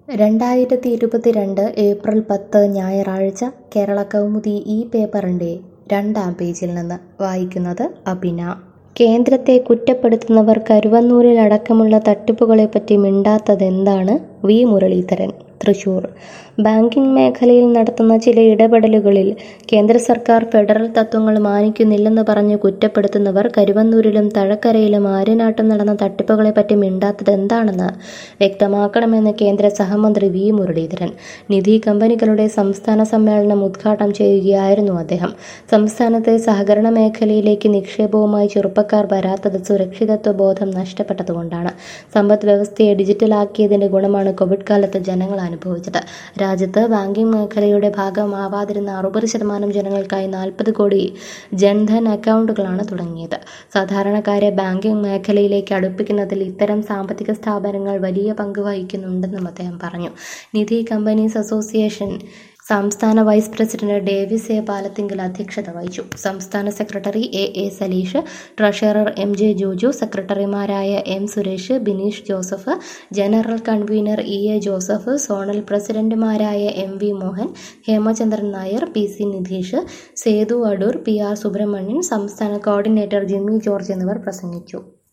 രണ്ടായിരത്തി ഇരുപത്തിരണ്ട് ഏപ്രിൽ പത്ത് ഞായറാഴ്ച കേരള കൗമുദി ഈ പേപ്പറിൻ്റെ രണ്ടാം പേജിൽ നിന്ന് വായിക്കുന്നത് അബിന കേന്ദ്രത്തെ കുറ്റപ്പെടുത്തുന്നവർ കരുവന്നൂരിലടക്കമുള്ള തട്ടിപ്പുകളെപ്പറ്റി മിണ്ടാത്തതെന്താണ് വി മുരളീധരൻ തൃശൂർ ബാങ്കിംഗ് മേഖലയിൽ നടത്തുന്ന ചില ഇടപെടലുകളിൽ കേന്ദ്ര സർക്കാർ ഫെഡറൽ തത്വങ്ങൾ മാനിക്കുന്നില്ലെന്ന് പറഞ്ഞ് കുറ്റപ്പെടുത്തുന്നവർ കരുവന്നൂരിലും തഴക്കരയിലും ആര്യനാട്ടം നടന്ന തട്ടിപ്പുകളെപ്പറ്റി മിണ്ടാത്തത് എന്താണെന്ന് വ്യക്തമാക്കണമെന്ന് കേന്ദ്ര സഹമന്ത്രി വി മുരളീധരൻ നിധി കമ്പനികളുടെ സംസ്ഥാന സമ്മേളനം ഉദ്ഘാടനം ചെയ്യുകയായിരുന്നു അദ്ദേഹം സംസ്ഥാനത്തെ സഹകരണ മേഖലയിലേക്ക് നിക്ഷേപവുമായി ചെറുപ്പക്കാർ വരാത്തത് സുരക്ഷിതത്വ ബോധം നഷ്ടപ്പെട്ടതുകൊണ്ടാണ് സമ്പദ് വ്യവസ്ഥയെ ഡിജിറ്റലാക്കിയതിന്റെ ഗുണമാണ് കോവിഡ് കാലത്ത് ജനങ്ങൾ അനുഭവിച്ചത് രാജ്യത്ത് ബാങ്കിംഗ് മേഖലയുടെ ഭാഗമാവാതിരുന്ന അറുപത് ശതമാനം ജനങ്ങൾക്കായി നാൽപ്പത് കോടി ജൻധൻ അക്കൗണ്ടുകളാണ് തുടങ്ങിയത് സാധാരണക്കാരെ ബാങ്കിംഗ് മേഖലയിലേക്ക് അടുപ്പിക്കുന്നതിൽ ഇത്തരം സാമ്പത്തിക സ്ഥാപനങ്ങൾ വലിയ പങ്ക് വഹിക്കുന്നുണ്ടെന്നും അദ്ദേഹം പറഞ്ഞു നിധി കമ്പനീസ് അസോസിയേഷൻ സംസ്ഥാന vice president Davis A Palathinkal അധ്യക്ഷത വഹിച്ചു സംസ്ഥാന secretary A A Saleesh treasurer M J Joju സെക്രട്ടറിമാരായ M Suresh Bineesh Joseph general convener E A Joseph zonal പ്രസിഡന്റുമാരായ M V Mohan Hemachandran Nair P C Nidheesh Sethu Adoor P R Subramanian സംസ്ഥാന കോർഡിനേറ്റർ ജിമ്മി ജോർജ് എന്നിവർ പ്രസംഗിച്ചു